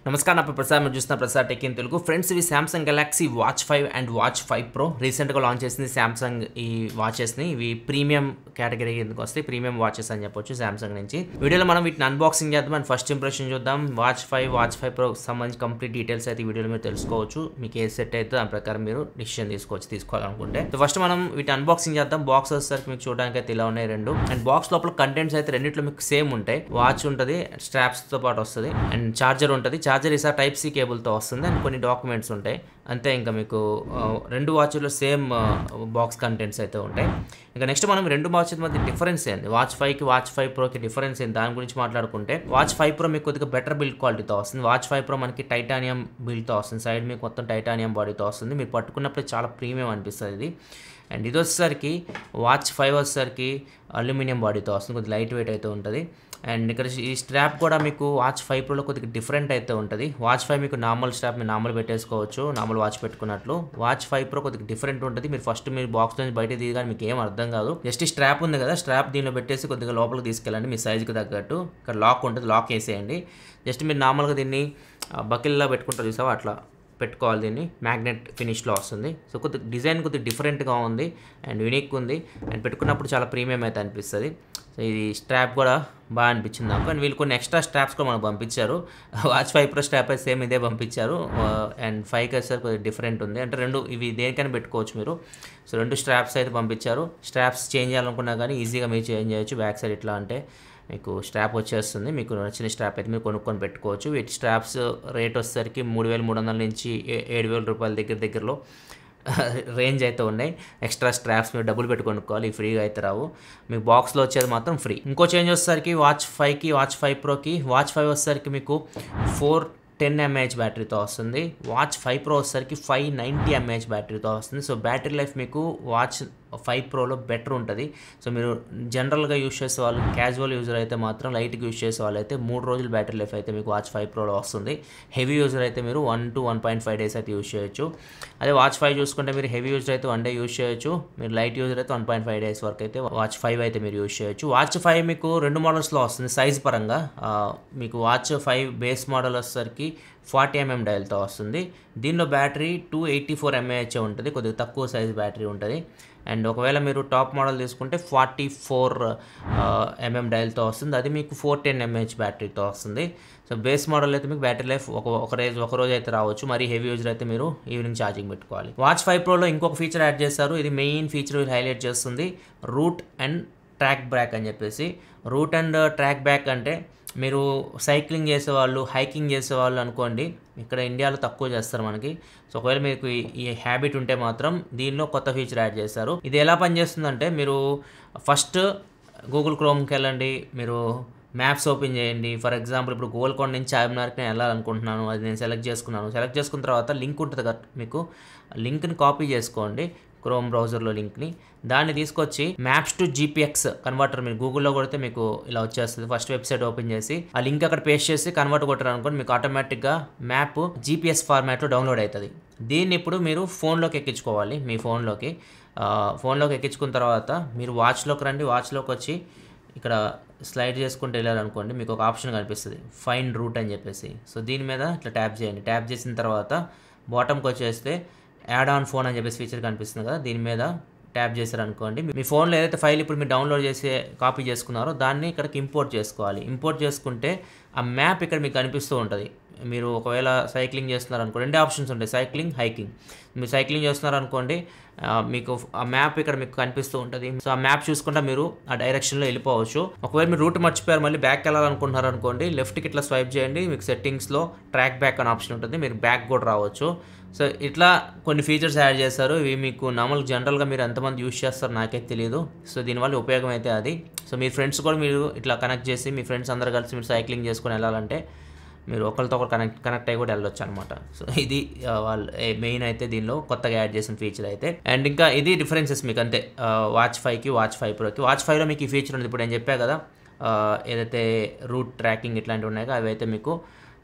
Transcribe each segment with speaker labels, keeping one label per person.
Speaker 1: నమస్కారం నా పేరు ప్రసాద్ మీరు చూస్తున్న Prasad tech in Telugu friends ఇవి Samsung Galaxy watch five and watch five pro రీసెంట్గా లాంచ్ చేసింది శాంసంగ్ ఈ వాచెస్ని ఇవి ప్రీమియం కేటగిరీ కిందకి వస్తాయి ప్రీమియం వాచెస్ అని చెప్పొచ్చు శాంసంగ్ నుంచి వీడియోలో మనం వీటిని అన్బాక్సింగ్ చేద్దాం అండ్ ఫస్ట్ ఇంప్రెషన్ చూద్దాం watch five watch five pro సంబంధించి కంప్లీట్ డీటెయిల్స్ అయితే ఈ వీడియోలో మీరు తెలుసుకోవచ్చు మీకు ఏ సెట్ అయితే దాని ప్రకారం మీరు డిసిషన్ తీసుకోవచ్చు తీసుకోవాలనుకుంటే సో ఫస్ట్ మనం వీటిని అన్బాక్సింగ్ చేద్దాం బాక్స్ వచ్చేసరికి మీకు చూడడానికి అయితే ఇలా ఉన్నాయి రెండు అండ్ బాక్స్ లోపల కంటెంట్స్ అయితే రెండిట్లో మీకు సేమ్ ఉంటాయి వాచ్ ఉంటుంది స్ట్రాప్స్ తో పాటు వస్తుంది అండ్ చార్జర్ ఉంటుంది చార్జర్ ఈసారి టైప్ సి కేబుల్తో వస్తుంది అండ్ కొన్ని డాక్యుమెంట్స్ ఉంటాయి అంతే ఇంకా మీకు ఆ, రెండు వాచ్లో సేమ్ బాక్స్ కంటెంట్స్ అయితే ఉంటాయి ఇంకా నెక్స్ట్ మనం రెండు వాచెస్ మధ్య డిఫరెన్స్ ఏంది వాచ్ ఫైవ్కి వాచ్ ఫైవ్ ప్రోకి డిఫరెన్స్ ఏంది దాని గురించి మాట్లాడుకుంటే వాచ్ ఫైవ్ ప్రో మీకు కొద్దిగా బెటర్ బిల్డ్ క్వాలిటీతో వస్తుంది వాచ్ ఫైవ్ ప్రో మనకి టైటానియం బిల్డ్తో వస్తుంది సైడ్ మీకు మొత్తం టైటానియం బాడీతో వస్తుంది మీరు పట్టుకున్నప్పుడు చాలా ప్రీమియం అనిపిస్తుంది ఇది అండ్ ఇది వచ్చేసరికి వాచ్ ఫైవ్ వచ్చేసరికి అల్యూమినియం బాడీతో వస్తుంది కొద్దిగా లైట్ వెయిట్ అయితే ఉంటుంది అండ్ ఇక్కడ ఈ స్ట్రాప్ కూడా మీకు వాచ్ ఫైవ్ ప్రోలో కొద్దిగా డిఫరెంట్ అయితే ఉంటుంది వాచ్ ఫైవ్ మీకు నార్మల్ స్ట్రాప్ మీరు నార్మల్ పెట్టేసుకోవచ్చు నార్మల్ వాచ్ పెట్టుకున్నట్లు వాచ్ ఫైవ్ ప్రో కొద్దిగా డిఫరెంట్ ఉంటుంది మీరు ఫస్ట్ మీరు బాక్స్ నుంచి బయట తీయగానే మీకు ఏం అర్థం కాదు జస్ట్ ఈ స్ట్రాప్ ఉంది కదా స్ట్రాప్ దీనిలో పెట్టేసి కొద్దిగా లోపలికి తీసుకెళ్ళండి మీ సైజుకి తగ్గట్టు ఇక్కడ లాక్ ఉంటుంది లాక్ వేసేయండి జస్ట్ మీరు నార్మల్గా దీన్ని బకిల్లో పెట్టుకుంటారు చూసావా అట్లా పెట్టుకోవాలి దీన్ని మ్యాగ్నెట్ ఫినిష్లో వస్తుంది సో కొద్దిగా డిజైన్ కొద్దిగా డిఫరెంట్గా ఉంది అండ్ యూనిక్ ఉంది అండ్ పెట్టుకున్నప్పుడు చాలా ప్రీమియం అయితే అనిపిస్తుంది సో ఇది స్ట్రాప్ కూడా బాగా అనిపించింది నాకు అండ్ వీళ్ళు కొన్ని ఎక్స్ట్రా స్ట్రాప్స్ కూడా మనకు పంపించారు వాచ్ ఫైవ్ ప్రో స్ట్రాప్ అయితే సేమ్ ఇదే పంపించారు అండ్ ఫైవ్ వచ్చేసరికి కొద్దిగా డిఫరెంట్ ఉంది అంటే రెండు ఇవి దేనికైనా పెట్టుకోవచ్చు మీరు సో రెండు స్ట్రాప్స్ అయితే పంపించారు స్ట్రాప్స్ చేంజ్ చేయాలనుకున్నా కానీ ఈజీగా మీరు చేంజ్ చేయొచ్చు బ్యాక్ సైడ్ ఇట్లా అంటే మీకు స్ట్రాప్ వచ్చేస్తుంది మీకు నచ్చిన స్ట్రాప్ అయితే మీరు కొనుక్కొని పెట్టుకోవచ్చు వీటి స్ట్రాప్స్ రేట్ వచ్చేసరికి మూడు వేల మూడు వందల నుంచి ఏ- ఏడు వేల రూపాయల దగ్గర దగ్గరలో రేంజ్ అయితే ఉన్నాయి ఎక్స్ట్రా స్ట్రాప్స్ మీరు డబ్బులు పెట్టి కొనుక్కోవాలి ఇవి ఫ్రీగా అయితే రావు మీకు బాక్స్లో వచ్చేది మాత్రం ఫ్రీ ఇంకో చేంజ్ వచ్చేసరికి వాచ్ ఫైవ్కి వాచ్ ఫైవ్ ప్రోకి వాచ్ ఫైవ్ వచ్చేసరికి మీకు ఫోర్ టెన్ ఎంఏహెచ్ బ్యాటరీతో వస్తుంది వాచ్ ఫైవ్ ప్రో వచ్చేసరికి ఫైవ్ నైంటీ ఎంఏహెచ్ బ్యాటరీతో వస్తుంది సో బ్యాటరీ లైఫ్ మీకు వాచ్ ఫైవ్ ప్రోలో బెటర్ ఉంటుంది సో మీరు జనరల్గా యూస్ చేసే వాళ్ళు క్యాజువల్ యూజర్ అయితే మాత్రం లైట్గా యూస్ చేసే వాళ్ళు అయితే మూడు రోజులు బ్యాటరీ లైఫ్ అయితే మీకు వాచ్ ఫైవ్ ప్రోలో వస్తుంది హెవీ యూజర్ అయితే మీరు one to one point five days అయితే యూస్ చేయొచ్చు అదే వాచ్ ఫైవ్ చూసుకుంటే మీరు హెవీ యూజర్ అయితే వన్ డే యూస్ చేయొచ్చు మీరు లైట్ యూజర్ అయితే వన్ పాయింట్ ఫైవ్ డేస్ వరకు అయితే వాచ్ ఫైవ్ అయితే మీరు యూస్ చేయొచ్చు వాచ్ ఫైవ్ మీకు రెండు మోడల్స్లో వస్తుంది సైజ్ పరంగా ఆ, మీకు వాచ్ ఫైవ్ బేస్ మోడల్ వచ్చేసరికి ఫార్టీ ఎంఎం డయల్తో వస్తుంది దీనిలో battery two eighty four mAh ఉంటుంది కొద్దిగా తక్కువ సైజ్ బ్యాటరీ ఉంటుంది అండ్ ఒకవేళ మీరు టాప్ మోడల్ తీసుకుంటే ఫార్టీ ఫోర్ ఎంఎం డయల్తో వస్తుంది అది మీకు ఫోర్ టెన్ ఎంఏహెచ్ బ్యాటరీతో వస్తుంది సో బేస్ మోడల్ అయితే మీకు బ్యాటరీ లైఫ్ ఒక ఒక రోజు ఒక రోజు అయితే రావచ్చు మరి హెవీ యూజర్ అయితే మీరు ఈవినింగ్ ఛార్జింగ్ పెట్టుకోవాలి వాచ్ ఫైవ్ ప్రోలో ఇంకొక ఫీచర్ యాడ్ చేస్తారు ఇది మెయిన్ ఫీచర్ హైలైట్ చేస్తుంది రూట్ అండ్ ట్రాక్ బ్యాక్ అని చెప్పేసి రూట్ అండ్ ట్రాక్ బ్యాక్ అంటే మీరు సైక్లింగ్ చేసేవాళ్ళు హైకింగ్ చేసేవాళ్ళు అనుకోండి ఇక్కడ ఇండియాలో తక్కువ చేస్తారు మనకి సో ఒకవేళ మీకు ఈ- ఈ హ్యాబిట్ ఉంటే మాత్రం దీనిలో కొత్త ఫీచర్ యాడ్ చేస్తారు ఇది ఎలా పనిచేస్తుందంటే మీరు ఫస్ట్ గూగుల్ క్రోమ్కి వెళ్ళండి మీరు మ్యాప్స్ ఓపెన్ చేయండి ఫర్ ఎగ్జాంపుల్ ఇప్పుడు గోల్కొండ నుంచి చార్మినార్కి నేను వెళ్ళాలనుకుంటున్నాను అది నేను సెలెక్ట్ చేసుకున్నాను సెలెక్ట్ చేసుకున్న తర్వాత లింక్ ఉంటుంది కదా మీకు లింక్ని కాపీ చేసుకోండి క్రోమ్ బ్రౌజర్లో లింక్ని దాన్ని తీసుకొచ్చి మ్యాప్స్ టు జీపీఎక్స్ కన్వర్టర్ మీరు గూగుల్లో కొడితే మీకు ఇలా వచ్చేస్తుంది ఫస్ట్ వెబ్సైట్ ఓపెన్ చేసి ఆ లింక్ అక్కడ పేస్ట్ చేసి కన్వర్ట్ కొట్టారు అనుకోండి మీకు ఆటోమేటిక్గా మ్యాప్ జీపీఎస్ ఫార్మాట్లో డౌన్లోడ్ అవుతుంది దీన్ని ఇప్పుడు మీరు ఫోన్లోకి ఎక్కించుకోవాలి మీ ఫోన్లోకి ఆ, ఫోన్లోకి ఎక్కించుకున్న తర్వాత మీరు వాచ్లోకి రండి వాచ్లోకి వచ్చి ఇక్కడ స్లైడ్ చేసుకుంటూ వెళ్ళారనుకోండి మీకు ఒక ఆప్షన్ కనిపిస్తుంది ఫైన్ రూట్ అని చెప్పేసి సో దీని మీద ఇట్లా ట్యాప్ చేయండి ట్యాప్ చేసిన తర్వాత బాటమ్కి వచ్చేస్తే యాడ్ ఆన్ ఫోన్ అని చెప్పేసి ఫీచర్ కనిపిస్తుంది కదా దీని మీద ట్యాప్ చేశారనుకోండి మీ ఫోన్లో ఏదైతే ఫైల్ ఇప్పుడు మీరు డౌన్లోడ్ చేసి కాపీ చేసుకున్నారో దాన్ని ఇక్కడికి ఇంపోర్ట్ చేసుకోవాలి ఇంపోర్ట్ చేసుకుంటే ఆ మ్యాప్ ఇక్కడ మీకు కనిపిస్తూ ఉంటుంది మీరు ఒకవేళ సైక్లింగ్ చేస్తున్నారు అనుకో రెండు ఆప్షన్స్ ఉంటాయి సైక్లింగ్ హైకింగ్ మీరు సైక్లింగ్ చేస్తున్నారు అనుకోండి ఆ, మీకు ఆ మ్యాప్ ఇక్కడ మీకు కనిపిస్తూ ఉంటుంది సో ఆ మ్యాప్ చూసుకుంటే మీరు ఆ డైరెక్షన్లో వెళ్ళిపోవచ్చు ఒకవేళ మీరు రూట్ మర్చిపోయారు మళ్ళీ బ్యాక్ వెళ్ళాలనుకుంటున్నారు అనుకోండి లెఫ్ట్కి ఇట్లా స్వైప్ చేయండి మీకు సెట్టింగ్స్లో ట్రాక్ బ్యాక్ అనే ఆప్షన్ ఉంటుంది మీరు బ్యాక్ కూడా రావచ్చు సో ఇట్లా కొన్ని ఫీచర్స్ యాడ్ చేస్తారు ఇవి మీకు నార్మల్ జనరల్గా మీరు ఎంతమంది యూస్ చేస్తారు నాకైతే తెలియదు సో దీనివల్ల ఉపయోగం అయితే అది సో మీ ఫ్రెండ్స్ కూడా మీరు ఇట్లా కనెక్ట్ చేసి మీ ఫ్రెండ్స్ అందరు కలిసి మీరు సైక్లింగ్ చేసుకొని వెళ్ళాలంటే మీరు ఒకరితో ఒకరు కనెక్ట్ కనెక్ట్ అయ్యి కూడా వెళ్ళొచ్చు అనమాట సో ఇది ఆ, వాళ్ళ మెయిన్ అయితే దీనిలో కొత్తగా యాడ్ చేసిన ఫీచర్ అయితే అండ్ ఇంకా ఇది డిఫరెన్సెస్ మీకు అంతే వాచ్ ఫైవ్కి వాచ్ ఫైవ్ ప్రోకి వాచ్ ఫైవ్లో మీకు ఈ ఫీచర్ ఉంది ఇప్పుడు నేను చెప్పా కదా ఆ, ఏదైతే రూట్ ట్రాకింగ్ ఇట్లాంటివి ఉన్నాయో అవి అయితే మీకు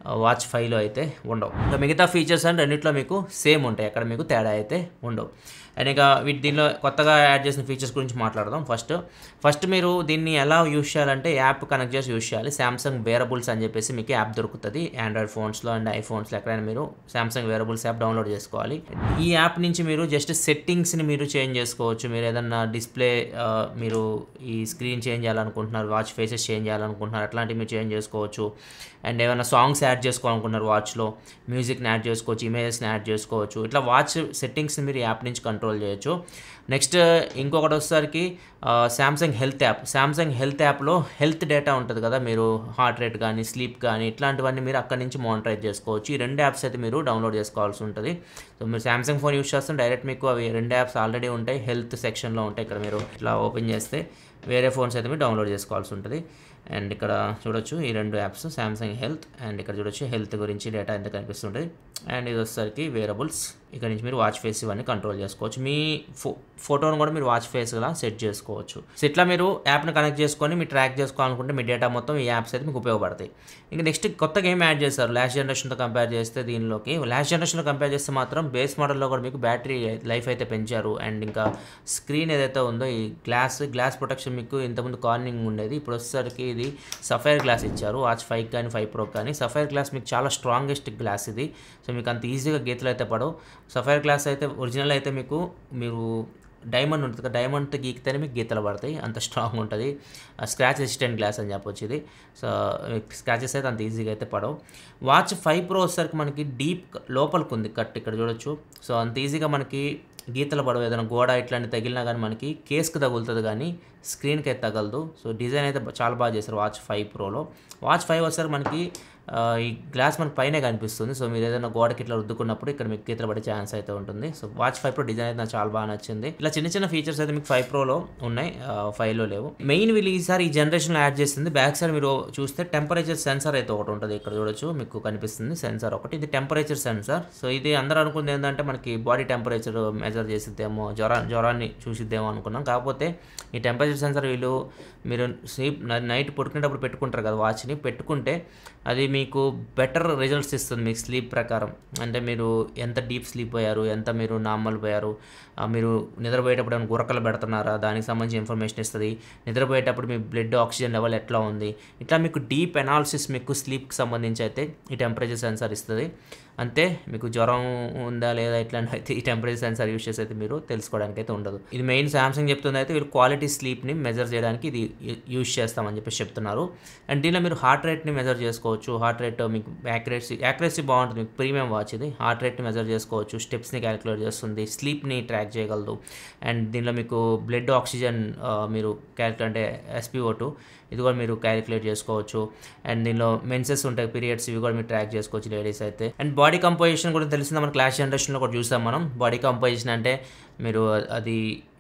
Speaker 1: వాచ్ ఫైవ్లో అయితే ఉండవు ఇంకా మిగతా ఫీచర్స్ అండ్ రెండిట్లో మీకు సేమ్ ఉంటాయి అక్కడ మీకు తేడా అయితే ఉండవు అండ్ ఇక వీటి దీనిలో కొత్తగా యాడ్ చేసిన ఫీచర్స్ గురించి మాట్లాడదాం ఫస్ట్ ఫస్ట్ మీరు దీన్ని ఎలా యూస్ చేయాలంటే యాప్ కనెక్ట్ చేసి యూస్ చేయాలి శాంసంగ్ వేరబుల్స్ అని చెప్పేసి మీకు యాప్ దొరుకుతుంది ఆండ్రాయిడ్ ఫోన్స్లో అండ్ ఐఫోన్స్లో ఎక్కడైనా మీరు శాంసంగ్ వేరబుల్స్ యాప్ డౌన్లోడ్ చేసుకోవాలి ఈ యాప్ నుంచి మీరు జస్ట్ సెట్టింగ్స్ని మీరు చేంజ్ చేసుకోవచ్చు మీరు ఏదన్నా డిస్ప్లే మీరు ఈ స్క్రీన్ చేంజ్ చేయాలనుకుంటున్నారు వాచ్ ఫేసెస్ చేంజ్ చేయాలనుకుంటున్నారు అట్లాంటివి మీరు చేంజ్ చేసుకోవచ్చు అండ్ ఏమైనా సాంగ్స్ యాడ్ చేసుకోవాలనుకుంటున్నారు వాచ్లో మ్యూజిక్ని యాడ్ చేసుకోవచ్చు ఇమేజెస్ని యాడ్ చేసుకోవచ్చు ఇట్లా వాచ్ సెట్టింగ్స్ని మీరు యాప్ నుంచి కంట్రోల్ చేయొచ్చు నెక్స్ట్ ఇంకొకటి వచ్చేసరికి Samsung health app Samsung health యాప్లో హెల్త్ డేటా ఉంటుంది కదా మీరు హార్ట్ రేట్ కానీ స్లీప్ కానీ ఇట్లాంటివన్నీ మీరు అక్కడి నుంచి మానిటరైజ్ చేసుకోవచ్చు ఈ రెండు యాప్స్ అయితే మీరు డౌన్లోడ్ చేసుకోవాల్సి ఉంటుంది సో మీరు శాంసంగ్ ఫోన్ యూస్ చేస్తే డైరెక్ట్ మీకు అవి రెండు యాప్స్ ఆల్రెడీ ఉంటాయి హెల్త్ సెక్షన్లో ఉంటాయి ఇక్కడ మీరు ఇట్లా ఓపెన్ చేస్తే వేరే ఫోన్స్ అయితే మీరు డౌన్లోడ్ చేసుకోవాల్సి ఉంటుంది అండ్ ఇక్కడ చూడొచ్చు ఈ రెండు యాప్స్ శాంసంగ్ హెల్త్ అండ్ ఇక్కడ చూడొచ్చు హెల్త్ గురించి డేటా ఎంత కనిపిస్తుంటుంది అండ్ ఇది వచ్చేసరికి వేరబుల్స్ ఇక్కడ నుంచి మీరు వాచ్ ఫేస్ ఇవన్నీ కంట్రోల్ చేసుకోవచ్చు మీ ఫో ఫోటోను కూడా మీరు వాచ్ ఫేస్ లా సెట్ చేసుకోవచ్చు సో ఇట్లా మీరు యాప్ని కనెక్ట్ చేసుకొని మీరు ట్రాక్ చేసుకోవాలనుకుంటే మీ డేటా మొత్తం ఈ యాప్స్ అయితే మీకు ఉపయోగపడతాయి ఇంకా నెక్స్ట్ కొత్త గేమ్ యాడ్ చేస్తారు లాస్ట్ జనరేషన్తో కంపేర్ చేస్తే దీనిలోకి లాస్ట్ జనరేషన్లో కంపేర్ చేస్తే మాత్రం బేస్ మోడల్లో కూడా మీకు బ్యాటరీ లైఫ్ అయితే పెంచారు అండ్ ఇంకా స్క్రీన్ ఏదైతే ఉందో ఈ గ్లాస్ గ్లాస్ ప్రొటెక్షన్ మీకు ఇంతకుముందు కార్నింగ్ ఉండేది ఇప్పుడు వచ్చేసరికి ఇది సఫైర్ గ్లాస్ ఇచ్చారు వాచ్ ఫైవ్ కానీ ఫైవ్ ప్రో కానీ సఫైర్ గ్లాస్ మీకు చాలా స్ట్రాంగెస్ట్ గ్లాస్ ఇది సో మీకు అంత ఈజీగా గీతలు అయితే పడవు సఫైర్ గ్లాస్ అయితే ఒరిజినల్ అయితే మీకు మీరు డైమండ్ ఉంటుంది కదా డైమండ్తో గీకితేనే మీకు గీతలు పడతాయి అంత స్ట్రాంగ్ ఉంటుంది స్క్రాచ్ రెసిస్టెంట్ గ్లాస్ అని చెప్పొచ్చు ఇది సో స్క్రాచెస్ అయితే అంత ఈజీగా అయితే పడవు వాచ్ ఫైవ్ ప్రో వచ్చేసరికి మనకి డీప్ లోపలికి ఉంది కట్ ఇక్కడ చూడొచ్చు సో అంత ఈజీగా మనకి గీతలు పడవు ఏదైనా గోడ ఇట్లాంటి తగిలినా కానీ మనకి కేస్కి తగులుతుంది కానీ స్క్రీన్కి అయితే తగలదు సో డిజైన్ అయితే చాలా బాగా చేశారు వాచ్ ఫైవ్ ప్రోలో వాచ్ ఫైవ్ వచ్చేసరికి మనకి ఈ గ్లాస్ మనకి పైనే కనిపిస్తుంది సో మీరు ఏదైనా గోడకి ఇట్లా రుద్దుకున్నప్పుడు ఇక్కడ మీకు గీతలు పడే ఛాన్స్ అయితే ఉంటుంది so watch five pro design అయితే నాకు చాలా బాగా నచ్చింది ఇలా చిన్న చిన్న ఫీచర్స్ అయితే మీకు ఫైవ్ ప్రోలో ఉన్నాయి ఫైవ్లో లేవు మెయిన్ వీళ్ళు ఈసారి ఈ జనరేషన్లో యాడ్ చేస్తుంది బ్యాక్ సైడ్ మీరు చూస్తే టెంపరేచర్ సెన్సార్ అయితే ఒకటి ఉంటుంది ఇక్కడ చూడొచ్చు మీకు కనిపిస్తుంది సెన్సార్ ఒకటి ఇది టెంపరేచర్ సెన్సార్ సో ఇది అందరూ అనుకుంది ఏంటంటే మనకి బాడీ టెంపరేచర్ మెజర్ చేసిద్దేమో జ్వరా జ్వరాన్ని చూసిద్దేమో అనుకున్నాం కాకపోతే ఈ టెంపరేచర్ సెన్సార్ వీళ్ళు మీరు స్లీప్ నైట్ పడుకునేటప్పుడు పెట్టుకుంటారు కదా వాచ్ని పెట్టుకుంటే అది మీకు బెటర్ రిజల్ట్స్ ఇస్తుంది మీకు స్లీప్ ప్రకారం అంటే మీరు ఎంత డీప్ స్లీప్ పోయారు ఎంత మీరు నార్మల్ పోయారు మీరు నిద్రపోయేటప్పుడు ఏమైనా గురకలు పెడుతున్నారా దానికి సంబంధించి ఇన్ఫర్మేషన్ ఇస్తుంది నిద్రపోయేటప్పుడు మీ బ్లడ్ ఆక్సిజన్ లెవెల్ ఎట్లా ఉంది ఇట్లా మీకు డీప్ అనాలిసిస్ మీకు స్లీప్కి సంబంధించి అయితే ఈ టెంపరేచర్ సెన్సార్ ఇస్తుంది అంతే మీకు జ్వరం ఉందా లేదా ఇట్లాంటి అయితే ఈ టెంపరేచర్ సెన్సార్ యూస్ చేసి అయితే మీరు తెలుసుకోవడానికి అయితే ఉండదు ఇది మెయిన్ సామ్సంగ్ చెప్తుంది అయితే వీళ్ళు క్వాలిటీ స్లీప్ని మెజర్ చేయడానికి ఇది యూస్ చేస్తామని చెప్పేసి చెప్తున్నారు అండ్ దీనిలో మీరు హార్ట్ రేట్ని మెజర్ చేసుకోవచ్చు హార్ట్ రేట్ మీకు యాక్యురసీ యాక్యురసీ బాగుంటుంది మీకు ప్రీమియం వాచ్ ఇది హార్ట్ రేట్ని మెజర్ చేసుకోవచ్చు స్టెప్స్ని క్యాలిక్యులేట్ చేస్తుంది స్లీప్ని ట్రాక్ చేయగలదు అండ్ దీనిలో మీకు బ్లడ్ ఆక్సిజన్ మీరు క్యాలిక్యులేట్ అంటే ఎస్పీఓ టూ ఇది కూడా మీరు క్యాలిక్యులేట్ చేసుకోవచ్చు అండ్ దీనిలో మెన్సెస్ ఉంటాయి పీరియడ్స్ ఇవి కూడా మీరు ట్రాక్ చేసుకోవచ్చు లేడీస్ అయితే అండ్ బాడీ కంపోజిషన్ కూడా తెలిసిందా మన క్లాస్ జనరేషన్లో కూడా చూసాం మనం బాడీ కంపోజిషన్ అంటే మీరు అది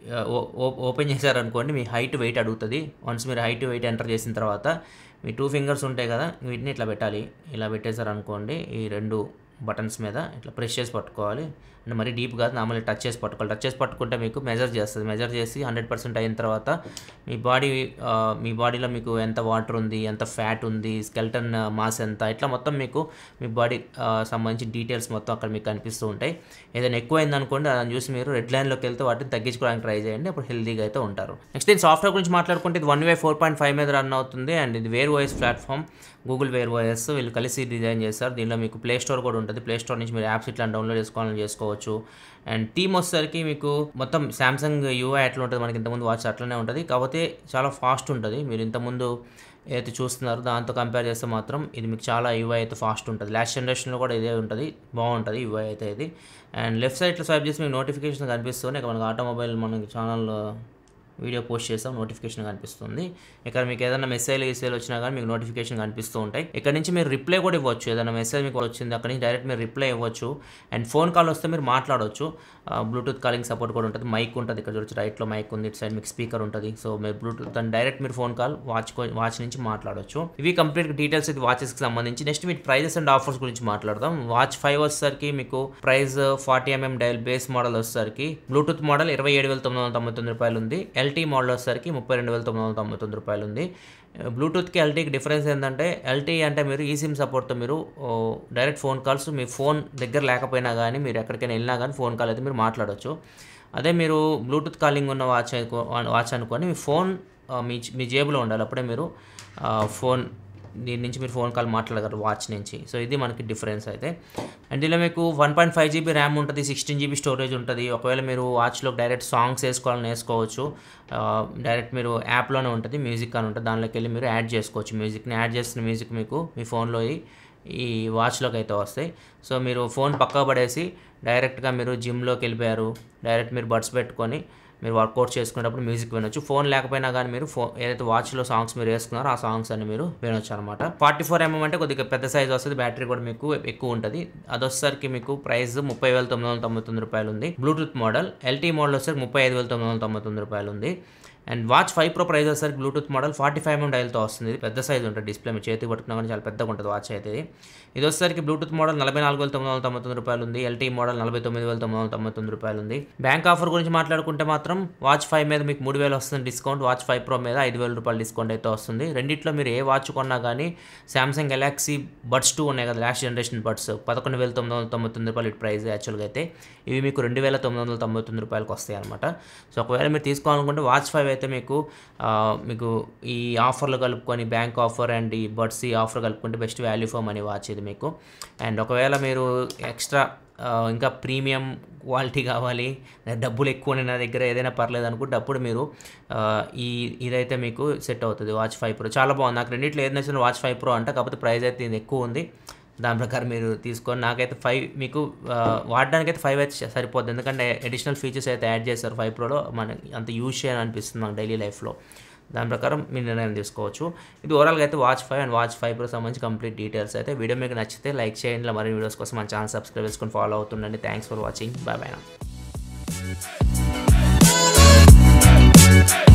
Speaker 1: ఓపెన్ చేశారనుకోండి మీ హైట్ వెయిట్ అడుగుతుంది వన్స్ మీరు హైట్ వెయిట్ ఎంటర్ చేసిన తర్వాత మీ టూ ఫింగర్స్ ఉంటాయి కదా వీటిని ఇట్లా పెట్టాలి ఇలా పెట్టేశారనుకోండి ఈ రెండు బటన్స్ మీద ఇట్లా ప్రెస్ చేసి పట్టుకోవాలి అంటే మరీ డీప్ కాదు నార్మల్గా టచ్ చేసి పట్టుకోవాలి టచ్ చేసి పట్టుకుంటే మీకు మెజర్ చేస్తుంది మెజర్ చేసి హండ్రెడ్ పర్సెంట్ అయిన తర్వాత మీ బాడీ మీ బాడీలో మీకు ఎంత వాటర్ ఉంది ఎంత ఫ్యాట్ ఉంది స్కెల్టన్ మాస్ ఎంత ఇట్లా మొత్తం మీకు మీ బాడీ సంబంధించి డీటెయిల్స్ మొత్తం అక్కడ మీకు కనిపిస్తూ ఉంటాయి ఏదైనా ఎక్కువైంది అనుకోండి దాన్ని చూసి మీరు రెడ్ లైన్లోకి వెళ్తే వాటిని తగ్గించుకోవడానికి ట్రై చేయండి అప్పుడు హెల్తీగా అయితే ఉంటారు నెక్స్ట్ దీని సాఫ్ట్వేర్ గురించి మాట్లాడుకుంటే ఇది one way four point five మీద రన్ అవుతుంది అండ్ ఇది Wear OS platform Google Wear OS వీళ్ళు కలిసి డిజైన్ చేస్తారు దీనిలో మీకు ప్లే స్టోర్ కూడా ఉంటుంది ప్లే స్టోర్ నుంచి మీరు యాప్స్ ఇట్లా డౌన్లోడ్ చేసుకోవాలని చేసుకోవచ్చు అండ్ థీమ్ వచ్చేసరికి మీకు మొత్తం శాంసంగ్ యూఐ ఎట్లా ఉంటుంది మనకి ఇంతకుముందు వాచ్ అట్లనే ఉంటుంది కాకపోతే చాలా ఫాస్ట్ ఉంటుంది మీరు ఇంతకుముందు ఏదైతే చూస్తున్నారో దాంతో కంపేర్ చేస్తే మాత్రం ఇది మీకు చాలా యూఐ అయితే ఫాస్ట్ ఉంటుంది లాస్ట్ జనరేషన్లో కూడా ఇదే ఉంటుంది బాగుంటుంది యూఐ అయితే ఇది అండ్ లెఫ్ట్ సైడ్లో స్వైప్ చేసి మీకు నోటిఫికేషన్ కనిపిస్తుంది ఇక మనకి ఆటోమొబైల్ మనకి ఛానల్లో వీడియో పోస్ట్ చేస్తాం నోటిఫికేషన్ కనిపిస్తుంది ఇక్కడ మీకు ఏదైనా మెసేజ్ ఇసేజ్ వచ్చినా కానీ మీకు నోటిఫికేషన్ కనిపిస్తూ ఉంటాయి ఇక్కడ నుంచి మీరు రిప్లై కూడా ఇవ్వచ్చు ఏదైనా మెసేజ్ మీకు వచ్చింది అక్కడ నుంచి డైరెక్ట్ మీరు రిప్లై ఇవ్వచ్చు అండ్ ఫోన్ కాల్ వస్తే మీరు మాట్లాడవచ్చు బ్లూటూత్ కాలింగ్ సపోర్ట్ కూడా ఉంటుంది మైక్ ఉంటుంది ఇక్కడ చూడొచ్చు రైట్లో మైక్ ఉంది ఇటు సైడ్ మీకు స్పీకర్ ఉంటుంది సో మీరు బ్లూటూత్ అండ్ డైరెక్ట్ మీరు ఫోన్ కాల్ వాచ్ వాచ్ నుంచి మాట్లాడవచ్చు ఇవి కంప్లీట్ డీటెయిల్స్ ఇది వాచెస్కి సంబంధించి నెక్స్ట్ మీకు ప్రైజెస్ అండ్ ఆఫర్స్ గురించి మాట్లాడదాం వాచ్ ఫైవ్ వచ్చేసరికి మీకు price forty mm dial base model వచ్చేసరికి బ్లూటూత్ మోడల్ ఇరవై ఏడు వేల తొమ్మిది వందల తొంభై తొమ్మిది రూపాయలు ఉంది ఎల్టీ మోడల్ వచ్చేసరికి ముప్పై రెండు వేల తొమ్మిది వందల తొంభై తొమ్మిది రూపాయలు ఉంది బ్లూటూత్కి ఎల్టీకి డిఫరెన్స్ ఏంటంటే ఎల్టీ అంటే మీరు ఈ సిమ్ సపోర్ట్తో మీరు ఓ, డైరెక్ట్ ఫోన్ కాల్స్ మీ ఫోన్ దగ్గర లేకపోయినా కానీ మీరు ఎక్కడికైనా వెళ్ళినా కానీ ఫోన్ కాల్ అయితే మీరు మాట్లాడొచ్చు అదే మీరు బ్లూటూత్ కాలింగ్ ఉన్న వాచ్ అనుకో- వాచ్ అనుకొని మీ ఫోన్ ఆ, మీ మీ జేబులో ఉండాలి అప్పుడే మీరు ఆ, ఫోన్ దీని నుంచి మీరు ఫోన్ కాల్ మాట్లాడగలరు వాచ్ నుంచి సో ఇది మనకి డిఫరెన్స్ అయితే అండ్ ఇలా మీకు one point five GB RAM ఉంటుంది సిక్స్టీన్ జీబీ స్టోరేజ్ ఉంటుంది ఒకవేళ మీరు వాచ్లో డైరెక్ట్ సాంగ్స్ వేసుకోవాలని వేసుకోవచ్చు ఆ, డైరెక్ట్ మీరు యాప్లోనే ఉంటుంది మ్యూజిక్ అని ఉంటుంది దానిలోకి వెళ్ళి మీరు యాడ్ చేసుకోవచ్చు మ్యూజిక్ని యాడ్ చేసిన మ్యూజిక్ మీకు మీ ఫోన్లో ఈ- ఈ వాచ్లోకి అయితే వస్తాయి సో మీరు ఫోన్ పక్కా పడేసి డైరెక్ట్గా మీరు జిమ్లోకి వెళ్ళిపోయారు డైరెక్ట్ మీరు బడ్స్ పెట్టుకొని మీరు వర్కౌట్ చేసుకునేటప్పుడు మ్యూజిక్ వినొచ్చు ఫోన్ లేకపోయినా కానీ మీరు ఫోన్ ఏదైతే వాచ్లో సాంగ్స్ మీరు వేసుకున్నారో ఆ సాంగ్స్ అన్ని మీరు వినొచ్చు అనమాట ఫార్టీ ఫోర్ ఎంఎం అంటే కొద్దిగా పెద్ద సైజ్ వస్తుంది బ్యాటరీ కూడా మీకు ఎక్కువ ఉంటుంది అది వచ్చేసరికి మీకు ప్రైస్ ముప్పై వేల తొమ్మిది వందల తొంభై తొమ్మిది రూపాయలు ఉంది బ్లూటూత్ మోడల్ ఎల్టీ మోడల్ వచ్చేసరికి ముప్పై ఐదు వేల తొమ్మిది వందల తొంభై తొమ్మిది రూపాయలు ఉంది and watch five pro price వచ్చేసరికి Bluetooth model forty five mm డైల్తో వస్తుంది ఇది పెద్ద సైజ్ ఉంటుంది డిస్ప్లే మీ చేతికి పట్టుకున్నా కానీ చాలా పెద్దగా ఉంటుంది వాచ్ అయితే ఇది. ఇది వచ్చేసరికి బ్లూటూత్ మోడల్ నలభై నాలుగు వేల తొమ్మిది వందల తొంభై తొమ్మిది రూపాయలు ఉంది ఎల్టీ మోడల్ నలభై తొమ్మిది వేల తొమ్మిది వందల తొంభై తొమ్మిది రూపాయలు ఉంది బ్యాంక్ ఆఫర్ గురించి మాట్లాడుకుంటే మాత్రం వాచ్ ఫైవ్ మీద మీకు మూడు వేలు వస్తుంది డిస్కౌంట్ వాచ్ ఫైవ్ ప్రో మీద ఐదు వేల రూపాయలు డిస్కౌంట్ అయితే వస్తుంది రెండిట్లో మీరు ఏ వాచ్ కొన్నా కానీ సామ్సంగ్ గెలాక్సీ బడ్స్ టూ ఉన్నాయి కదా లాస్ట్ జనరేషన్ బడ్స్ పదకొండు వేల తొమ్మిది వందల తొంభై తొమ్మిది రూపాయలు ప్రైస్ యాక్చువల్గా అయితే ఇవి మీకు రెండు వేల తొమ్మిది వందల తొంభై తొమ్మిది రూపాయలకు వస్తాయి అనమాట సో ఒకవేళ మీరు తీసుకోవాలనుకుంటే వాచ్ ఫైవ్ అయితే మీకు ఆ, మీకు ఈ ఆఫర్లు కలుపుకొని బ్యాంక్ ఆఫర్ అండ్ ఈ బడ్స్ ఈ ఆఫర్ కలుపుకుంటే best value for money watch ఇది మీకు అండ్ ఒకవేళ మీరు ఎక్స్ట్రా ఇంకా ప్రీమియం క్వాలిటీ కావాలి డబ్బులు ఎక్కువ ఉన్నాయి నా దగ్గర ఏదైనా పర్లేదు అనుకుంటే అప్పుడు మీరు ఆ, ఈ ఇదైతే మీకు సెట్ అవుతుంది వాచ్ ఫైవ్ ప్రో చాలా బాగుంది నాకు రెండిట్లో ఏది నచ్చింది వాచ్ ఫైవ్ ప్రో అంటే కాకపోతే ప్రైస్ అయితే ఇది ఎక్కువ ఉంది దాని ప్రకారం మీరు తీసుకొని నాకైతే ఫైవ్ మీకు ఆ, వాడడానికి అయితే ఫైవ్ అయితే సరిపోద్ది ఎందుకంటే అడిషనల్ ఫీచర్స్ అయితే యాడ్ చేస్తారు ఫైవ్ ప్రోలో మన అంత యూజ్ చేయాలని అనిపిస్తుంది నాకు డైలీ లైఫ్లో దాని ప్రకారం మీరు నిర్ణయం తీసుకోవచ్చు ఇది ఓవరాల్గా అయితే watch five and watch five pro సంబంధించి కంప్లీట్ డీటెయిల్స్ అయితే వీడియో మీకు నచ్చితే లైక్ చేయండి ఇలా మరిన్ని వీడియోస్ కోసం మన ఛానల్ సబ్స్క్రైబ్ చేసుకొని ఫాలో అవుతుండండి thanks for watching bye bye